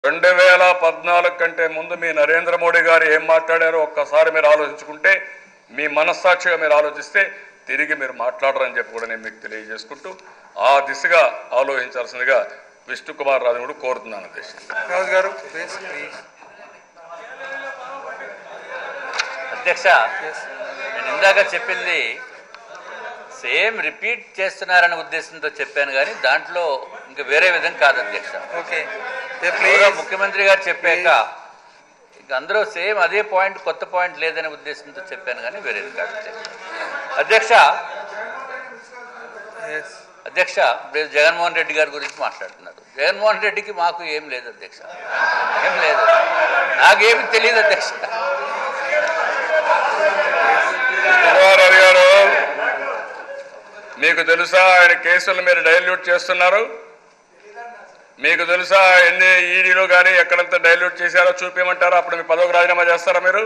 రెండు వేల పద్నాలుగు కంటే ముందు మీ నరేంద్ర మోడీ గారు ఏం మాట్లాడారో ఒక్కసారి మీరు ఆలోచించుకుంటే మీ మనస్సాక్షిగా మీరు ఆలోచిస్తే తిరిగి మీరు మాట్లాడరని చెప్పి కూడా నేను మీకు తెలియజేసుకుంటూ ఆ దిశగా ఆలోచించాల్సిందిగా విష్ణు కుమార్ రాజు కూడా కోరుతున్నాను అధ్యక్ష రాజు గారు ప్లీజ్ ప్లీజ్ అధ్యక్ష నేను ఇందాక చెప్పింది సేమ్ రిపీట్ చేస్తున్నారనే ఉద్దేశంతో చెప్పాను కానీ దాంట్లో ఇంకా వేరే విధం కాదు అధ్యక్ష ఓకే గౌరవ ప్లీజ్ ముఖ్యమంత్రి గారు చెప్పాక ఇక అందరూ సేమ్ అదే పాయింట్ కొత్త పాయింట్ లేదనే ఉద్దేశంతో చెప్పాను కానీ వేరేది కాదు అధ్యక్ష ఎస్ అధ్యక్ష ఇప్పుడు జగన్మోహన్ రెడ్డి గారి గురించి మాట్లాడుతున్నారు జగన్మోహన్ రెడ్డికి మాకు ఏం లేదు అధ్యక్ష ఏం లేదు నాకేమి తెలియదు అధ్యక్ష కుమార్ గారు మీకు తెలుసా ఆయన కేసులు మీరు డైల్యూట్ చేస్తున్నారు మీకు తెలుసా ఎన్ని ఈడీలో కానీ ఎక్కడంతా డైల్యూట్ చేశారో చూపించమంటారా అప్పుడు మీ పదవికి రాజీనామా చేస్తారా మీరు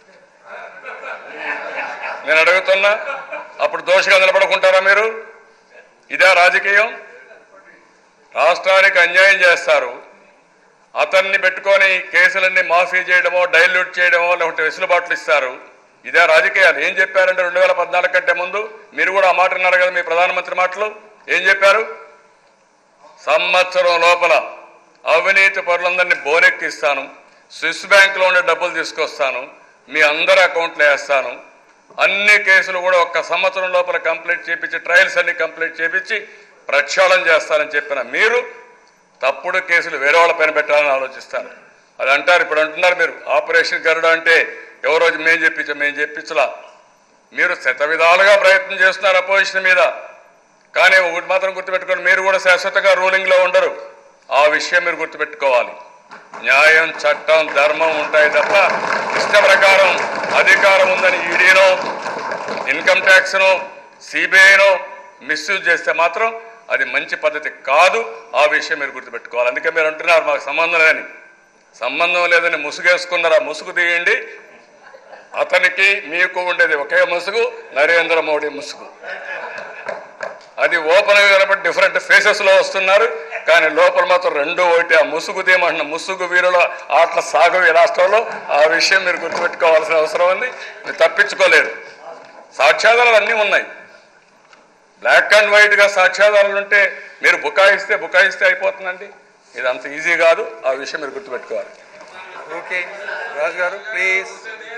నేను అడుగుతున్నా అప్పుడు దోషిగా నిలబడుకుంటారా మీరు ఇదే రాజకీయం రాష్ట్రానికి అన్యాయం చేస్తారు అతన్ని పెట్టుకొని కేసులన్నీ మాఫీ చేయడమో డైల్యూట్ చేయడమో లేకుంటే వెసులుబాట్లు ఇస్తారు ఇదే రాజకీయాలు ఏం చెప్పారంటే రెండు వేల పద్నాలుగు కంటే ముందు మీరు కూడా ఆ మాట విన్నారు కదా మీ ప్రధానమంత్రి మాటలు ఏం చెప్పారు సంవత్సరం లోపల అవినీతి పరులందరినీ బోనెక్కిస్తాను స్విస్ బ్యాంకులో ఉండే డబ్బులు తీసుకొస్తాను మీ అందరి అకౌంట్లో వేస్తాను అన్ని కేసులు కూడా ఒక్క సంవత్సరం లోపల కంప్లీట్ చేపించి ట్రయల్స్ అన్ని కంప్లీట్ చేపించి ప్రక్షాళన చేస్తానని చెప్పిన మీరు తప్పుడు కేసులు వేరే వాళ్ళ పైన పెట్టాలని ఆలోచిస్తారు అది అంటారు ఇప్పుడు అంటున్నారు మీరు ఆపరేషన్ గరుడ అంటే ఎవరో మేము చెప్పించాం మేము చెప్పించలా మీరు శత విధాలుగా ప్రయత్నం చేస్తున్నారు అపోజిషన్ మీద కానీ ఒకటి మాత్రం గుర్తుపెట్టుకోండి మీరు కూడా శాశ్వతంగా రూలింగ్ లో ఉండరు ఆ విషయం మీరు గుర్తుపెట్టుకోవాలి న్యాయం చట్టం ధర్మం ఉంటాయి తప్ప ఇష్ట ప్రకారం అధికారం ఉందని ఈడీనో ఇన్కమ్ ట్యాక్స్ను సిబిఐనో మిస్యూజ్ చేస్తే మాత్రం అది మంచి పద్ధతి కాదు ఆ విషయం మీరు గుర్తుపెట్టుకోవాలి అందుకే మీరు అంటున్నారు మాకు సంబంధం లేదని సంబంధం లేదని ముసుగేసుకున్నారు ఆ ముసుగు తీయండి అతనికి మీకు ఉండేది ఒకే ముసుగు నరేంద్ర మోడీ ముసుగు అది ఓపెన్ కాబట్టి డిఫరెంట్ ఫేసెస్ లో వస్తున్నారు కానీ లోపల మాత్రం రెండు ఒకటి ఆ ముసుగు తీయమంటున్న ముసుగు వీరుల ఆటల సాగు ఈ రాష్ట్రంలో ఆ విషయం మీరు గుర్తుపెట్టుకోవాల్సిన అవసరం ఉంది మీరు తప్పించుకోలేరు సాక్ష్యాధారాలు అన్నీ ఉన్నాయి బ్లాక్ అండ్ వైట్ గా సాక్ష్యాధారాలు ఉంటే మీరు బుకాయిస్తే బుకాయిస్తే అయిపోతుందండి ఇది అంత ఈజీ కాదు ఆ విషయం మీరు గుర్తుపెట్టుకోవాలి ఓకే రాజు గారు ప్లీజ్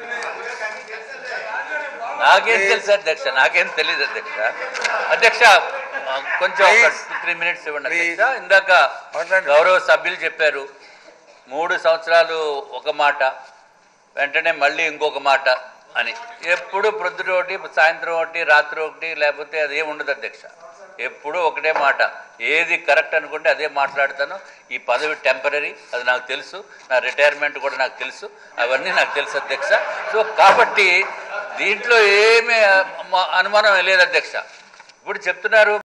నాకేం తెలుసు అధ్యక్ష నాకేం తెలియదు అధ్యక్ష అధ్యక్ష ఆ, కొంచెం ఒక Please. త్రీ మినిట్స్ ఇవ్వండి Please. అధ్యక్ష ఇందాక మాట్లాడండి. గౌరవ సభ్యులు చెప్పారు మూడు సంవత్సరాలు ఒక మాట వెంటనే మళ్ళీ ఇంకొక మాట అని ఎప్పుడు ప్రొద్దుట ఒకటి సాయంత్రం ఒకటి రాత్రి ఒకటి లేకపోతే అదే ఉండదు అధ్యక్ష ఎప్పుడు ఒకటే మాట ఏది కరెక్ట్ అనుకుంటే అదే మాట్లాడతాను ఈ పదవి టెంపరీ అది నాకు తెలుసు నా రిటైర్మెంట్ కూడా నాకు తెలుసు అవన్నీ నాకు తెలుసు అధ్యక్ష సో కాబట్టి దీంట్లో ఏమీ అనుమానం లేదు అధ్యక్ష ఇప్పుడు చెప్తున్నారు